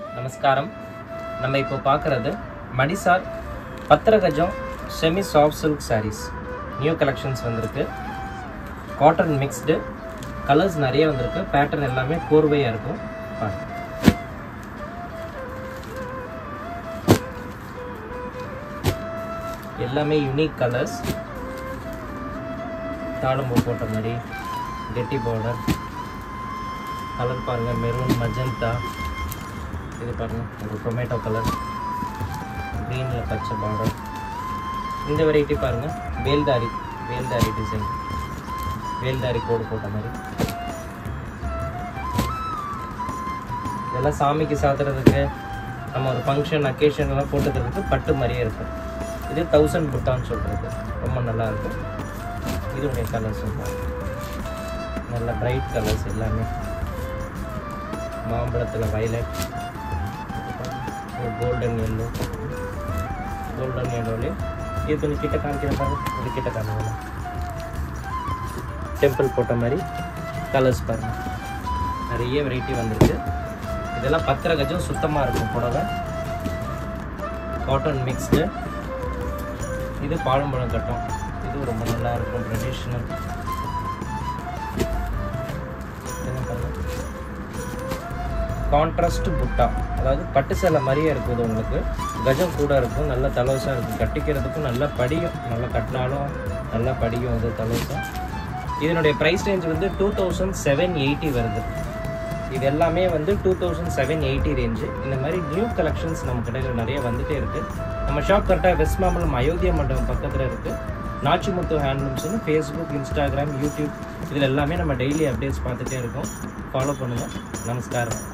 நமஸ்காரம் நம்ம இப்போ பார்க்குறது மடிசார் பத்திர கஜம் semi soft silk sarees new collections வந்திருக்கு காட்டன் மிக்ஸ்டு கலர்ஸ் நிறைய வந்திருக்கு பேட்டர்ன் எல்லாமே கோர்வையாக இருக்கும் பாருங்க எல்லாமே யூனிக் கலர்ஸ் தாளம்பூ போட்ட மாதிரி கெட்டி பார்டர் கலர் பாருங்கள் மெரூன் மஜந்தா இது பாருங்கள் ஒரு டொமேட்டோ கலர் க்ரீனில் பச்சை பார்டர் இந்த வெரைட்டி பாருங்கள் வேல்தாரி வேல்தாரி டிசைன் வேல்தாரி கோடு போட்ட மாதிரி இதெல்லாம் சாமிக்கு சாத்துறதுக்கு நம்ம ஒரு ஃபங்க்ஷன் அக்கேஷன்லாம் போட்டுக்கிறதுக்கு பட்டு மாதிரியே இருக்கும் இது தௌசண்ட் புட்டான்னு சொல்கிறது ரொம்ப நல்லா இருக்கும் இதோடைய கலர்ஸ் நல்ல பிரைட் கலர்ஸ் எல்லாமே மாம்பழத்தில் வயலட் கோல்டன் எல்லோ கோல்டன் எல்லோலே இது கொஞ்சம் கிட்ட காமிக்கிற பாருங்க இது கிட்ட காமிக்கலாம் டெம்பிள் போட்ட மாதிரி கலர்ஸ் பாருங்க நிறைய வெரைட்டி வந்திருக்கு இதெல்லாம் பத்திர கஜம் சுத்தமாக இருக்கும் புடவை காட்டன் மிக்ஸ்டு இது பாலம்பழம் கட்டம் இது ரொம்ப நல்லா இருக்கும் ட்ரெடிஷ்னல் கான்ட்ராஸ்ட் புட்டா அதாவது பட்டு சேலை மாதிரியே இருக்குது உங்களுக்கு கஜம் கூட இருக்கும் நல்ல தலோசா இருக்கும் கட்டிக்கிறதுக்கும் நல்லா படியும் நல்லா கட்டினாலும் நல்லா படியும் இது தலோசா இதனுடைய ப்ரைஸ் ரேஞ்ச் வந்து டூ தௌசண்ட் செவன் எயிட்டி வருது இது எல்லாமே வந்து two thousand seven eighty range இந்த மாதிரி நியூ கலெக்ஷன்ஸ் நம்ம கடையில் நிறைய வந்துட்டே இருக்குது நம்ம ஷாப் கரெக்டாக வெஸ்ட் மாம்பலம் அயோத்தியா மண்டபம் பக்கத்தில் இருக்குது நாச்சிமுத்து ஹேண்ட்லூம்ஸ்னு ஃபேஸ்புக் இன்ஸ்டாகிராம் யூடியூப் இதில் எல்லாமே நம்ம டெய்லி அப்டேட்ஸ் பார்த்துட்டே இருக்கோம் ஃபாலோ பண்ணுங்கள் நமஸ்காரம்